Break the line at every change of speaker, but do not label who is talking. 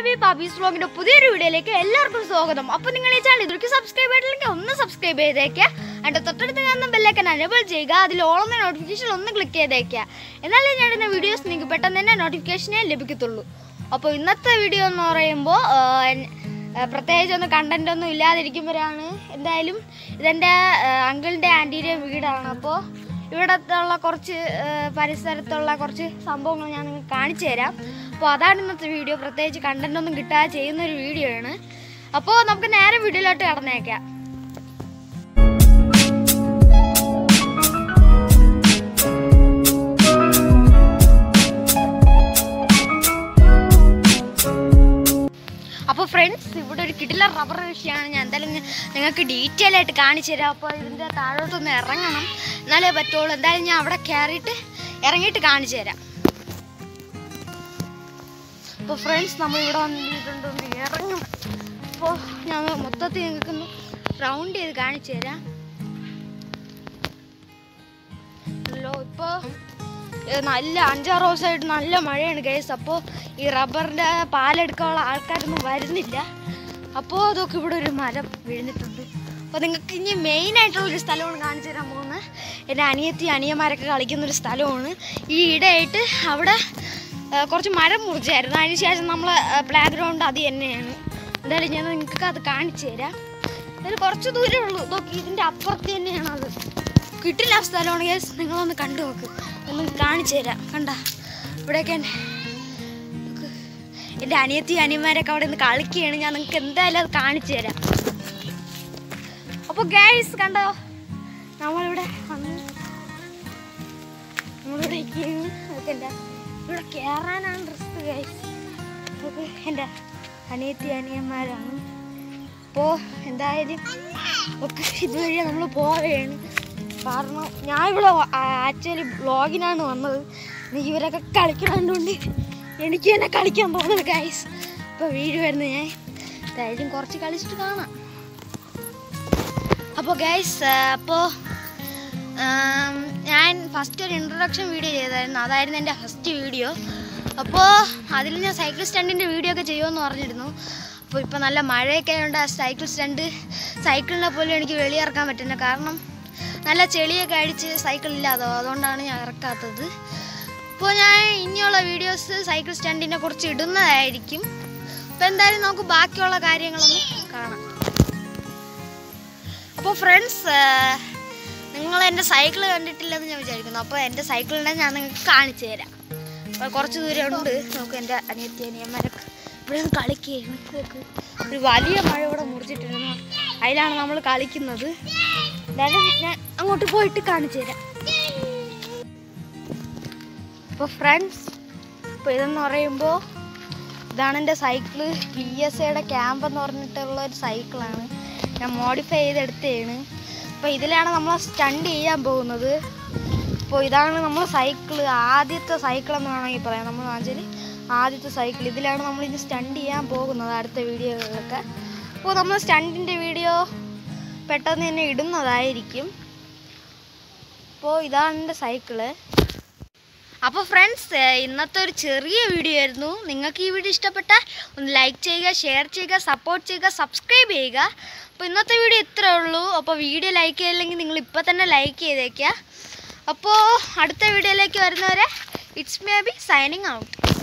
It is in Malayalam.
ബി പാപ്പീസ് വ്ലോഗിന്റെ പുതിയൊരു വീഡിയോയിലേക്ക് എല്ലാവർക്കും സ്വാഗതം അപ്പോൾ നിങ്ങൾ ഈ ചാനൽ ഇതൊക്കെ സബ്സ്ക്രൈബ് ചെയ്തില്ലെങ്കിൽ ഒന്ന് സബ്സ്ക്രൈബ് ചെയ്തേക്കുക അതിൻ്റെ തൊട്ടടുത്ത് കാണുന്ന ബെല്ലൈക്കൻ അനേബിൾ ചെയ്യുക അതിൽ ഓളുന്ന നോട്ടിഫിക്കേഷൻ ഒന്ന് ക്ലിക്ക് ചെയ്തേക്കുക എന്നാലേ ഞാൻ ഇടുന്ന വീഡിയോസ് നിങ്ങൾക്ക് പെട്ടെന്ന് തന്നെ നോട്ടിഫിക്കേഷനേ ലഭിക്കത്തുള്ളൂ അപ്പോൾ ഇന്നത്തെ വീഡിയോ എന്ന് പറയുമ്പോൾ പ്രത്യേകിച്ച് ഒന്നും കണ്ടന്റ് ഒന്നും ഇല്ലാതിരിക്കുമ്പോഴാണ് എന്തായാലും ഇതെൻ്റെ അങ്കിളിൻ്റെ ആൻറ്റീൻ്റെ വീടാണ് അപ്പോൾ ഇവിടത്തുള്ള കുറച്ച് ആ, പരിസരത്തുള്ള കുറച്ച് സംഭവങ്ങൾ ഞാൻ നിങ്ങൾക്ക് കാണിച്ചു തരാം അപ്പോൾ അതാണ് ഇന്നത്തെ വീഡിയോ പ്രത്യേകിച്ച് കണ്ടന്റ് ഒന്നും കിട്ടാതെ ചെയ്യുന്ന ഒരു വീഡിയോ ആണ് അപ്പോൾ നമുക്ക് നേരെ വീഡിയോയിലോട്ട് കടന്നേക്കാം അപ്പോൾ ഫ്രണ്ട്സ് ഇവിടെ ഒരു കിടില റബ്ബർ കൃഷിയാണ് ഞാൻ എന്തായാലും ഞാൻ നിങ്ങൾക്ക് ഡീറ്റെയിൽ ആയിട്ട് കാണിച്ചു തരാം അപ്പോൾ ഇതിൻ്റെ താഴോട്ടൊന്ന് ഇറങ്ങണം എന്നാലേ പറ്റുള്ളൂ എന്തായാലും ഞാൻ അവിടെ കയറിയിട്ട് ഇറങ്ങിയിട്ട് കാണിച്ചു തരാം അപ്പോൾ ഫ്രണ്ട്സ് നമ്മൾ ഇവിടെ വന്നിട്ടുണ്ട് ഒന്ന് ഇറങ്ങണം അപ്പോൾ ഞാൻ മൊത്തത്തിൽ നിങ്ങൾക്ക് ഒന്ന് റൗണ്ട് ചെയ്ത് കാണിച്ചു തരാം ഹലോ ഇപ്പോൾ നല്ല അഞ്ചാറ് ദിവസമായിട്ട് നല്ല മഴയാണ് കേസ് അപ്പോൾ ഈ റബ്ബറിൻ്റെ പാലെടുക്കാനുള്ള ആൾക്കാരൊന്നും വരുന്നില്ല അപ്പോൾ അതൊക്കെ ഇവിടെ ഒരു മരം വീഴുന്നിട്ടുണ്ട് അപ്പോൾ നിങ്ങൾക്ക് ഇനി മെയിൻ ആയിട്ടുള്ളൊരു സ്ഥലമാണ് കാണിച്ചു തരാൻ പോകുന്നത് എൻ്റെ അനിയത്തി അനിയന്മാരൊക്കെ കളിക്കുന്ന ഒരു സ്ഥലമാണ് ഈ ഇടയായിട്ട് അവിടെ ആ, കുറച്ച് മരം മുറിച്ചായിരുന്നു അതിന് ശേഷം നമ്മൾ പ്ലേ ഗ്രൗണ്ട് അത് തന്നെയാണ് എന്തായാലും ഞാൻ നിങ്ങൾക്ക് അത് കാണിച്ചു തരാം അതിൽ കുറച്ച് ദൂരമേ ഉള്ളൂ ഇതൊക്കെ ഇതിൻ്റെ അപ്പുറത്ത് തന്നെയാണ് അത് കിട്ടില്ല സ്ഥലമാണ് കേസ് നിങ്ങളൊന്ന് കണ്ടു നോക്ക് ഒന്ന് കാണിച്ചു തരാം കണ്ട ഇവിടെയൊക്കെ എൻ്റെ നോക്ക്. എൻ്റെ അനിയത്തി അനിയന്മാരൊക്കെ അവിടെ നിന്ന് കളിക്കുകയാണ് ഞാൻ നിങ്ങൾക്ക് എന്തായാലും അത് കാണിച്ചു തരാം അപ്പോൾ ഗൈസ് കണ്ടോ നമ്മളിവിടെ വന്ന് നമ്മളിവിടെ ഇരിക്കുകയാണ് അതൊക്കെ എൻ്റെ ഇവിടെ കയറാനാണ് റിസ്ക് ഗൈസ് അതൊക്കെ എൻ്റെ അനിയത്തി അനിയന്മാരാണ് അപ്പോൾ എന്തായാലും ഒക്കെ ഇതുവഴി നമ്മൾ പോവുകയാണ് കാരണം ഞാൻ ഇവിടെ ആക്ച്വലി ബ്ലോഗിനാണ് വന്നത് ഇനി ഇവരൊക്കെ കളിക്കണതുകൊണ്ട് എനിക്ക് തന്നെ കളിക്കാൻ തോന്നുന്നു ഗൈസ് ഇപ്പോൾ വീട് വരുന്നത് ഞാൻ എന്തായാലും കുറച്ച് കളിച്ചിട്ട് കാണാം അപ്പോൾ ഗൈസ് അപ്പോൾ ഞാൻ ഫസ്റ്റ് ഒരു ഇൻട്രൊഡക്ഷൻ വീഡിയോ ചെയ്തായിരുന്നു അതായിരുന്നു എൻ്റെ ഫസ്റ്റ് വീഡിയോ അപ്പോൾ അതിൽ ഞാൻ സൈക്കിൾ സ്റ്റണ്ടിൻ്റെ വീഡിയോ ഒക്കെ ചെയ്യുമെന്ന് പറഞ്ഞിരുന്നു അപ്പോൾ ഇപ്പോൾ നല്ല മഴയൊക്കെ ആയതുകൊണ്ട് ആ സൈക്കിൾ സ്റ്റണ്ട് സൈക്കിളിനെ പോലും എനിക്ക് വെളിയിറക്കാൻ പറ്റുന്നില്ല കാരണം നല്ല ചെളിയൊക്കെ അടിച്ച് സൈക്കിൾ ഇല്ലാതോ അതുകൊണ്ടാണ് ഞാൻ ഇറക്കാത്തത് അപ്പോൾ ഞാൻ ഇനിയുള്ള വീഡിയോസ് സൈക്കിൾ സ്റ്റണ്ടിനെ കുറിച്ച് ഇടുന്നതായിരിക്കും അപ്പോൾ എന്തായാലും നമുക്ക് ബാക്കിയുള്ള കാര്യങ്ങളൊന്ന് കാണാം അപ്പോൾ ഫ്രണ്ട്സ് നിങ്ങൾ എൻ്റെ സൈക്കിൾ കണ്ടിട്ടില്ലെന്ന് ഞാൻ വിചാരിക്കുന്നു അപ്പോൾ എൻ്റെ സൈക്കിളിനെ ഞാൻ നിങ്ങൾക്ക് കാണിച്ചു തരാം അപ്പോൾ കുറച്ച് ദൂരം ഉണ്ട് നമുക്ക് എൻ്റെ അനിയത്തി അനിയന്മാരൊക്കെ ഇവിടെ നിന്ന് കളിക്കുകയാണ് നോക്ക് ഒരു വലിയ മഴ ഇവിടെ മുറിച്ചിട്ടിരുന്നു അതിലാണ് നമ്മൾ കളിക്കുന്നത് എന്തായാലും ഞാൻ അങ്ങോട്ട് പോയിട്ട് കാണിച്ചു തരാം അപ്പോൾ ഫ്രണ്ട്സ് ഇപ്പോൾ ഇതെന്ന് പറയുമ്പോൾ ഇതാണ് എൻ്റെ സൈക്കിള് പി എസ് സിയുടെ ക്യാമ്പ് എന്ന് പറഞ്ഞിട്ടുള്ള ഒരു സൈക്കിളാണ് ഞാൻ മോഡിഫൈ ചെയ്തെടുത്തതാണ് അപ്പോൾ ഇതിലാണ് നമ്മൾ സ്റ്റണ്ട് ചെയ്യാൻ പോകുന്നത് അപ്പോൾ ഇതാണ് നമ്മൾ സൈക്കിള് ആദ്യത്തെ സൈക്കിൾ എന്ന് വേണമെങ്കിൽ പറയാം നമ്മൾ വാങ്ങിച്ചാൽ ആദ്യത്തെ സൈക്കിൾ ഇതിലാണ് നമ്മൾ ഇനി സ്റ്റണ്ട് ചെയ്യാൻ പോകുന്നത് അടുത്ത വീഡിയോകളിലൊക്കെ അപ്പോൾ നമ്മൾ സ്റ്റണ്ടിൻ്റെ വീഡിയോ പെട്ടെന്ന് തന്നെ ഇടുന്നതായിരിക്കും അപ്പോൾ ഇതാണ് എൻ്റെ സൈക്കിള് അപ്പോൾ ഫ്രണ്ട്സ് ഇന്നത്തെ ഒരു ചെറിയ വീഡിയോ ആയിരുന്നു നിങ്ങൾക്ക് ഈ വീഡിയോ ഇഷ്ടപ്പെട്ടാൽ ഒന്ന് ലൈക്ക് ചെയ്യുക ഷെയർ ചെയ്യുക സപ്പോർട്ട് ചെയ്യുക സബ്സ്ക്രൈബ് ചെയ്യുക അപ്പോൾ ഇന്നത്തെ വീഡിയോ ഇത്രേ ഉള്ളൂ അപ്പോൾ വീഡിയോ ലൈക്ക് ചെയ്തില്ലെങ്കിൽ നിങ്ങൾ ഇപ്പോൾ തന്നെ ലൈക്ക് ചെയ്തേക്കുക അപ്പോൾ അടുത്ത വീഡിയോയിലേക്ക് വരുന്നവരെ it's maybe signing out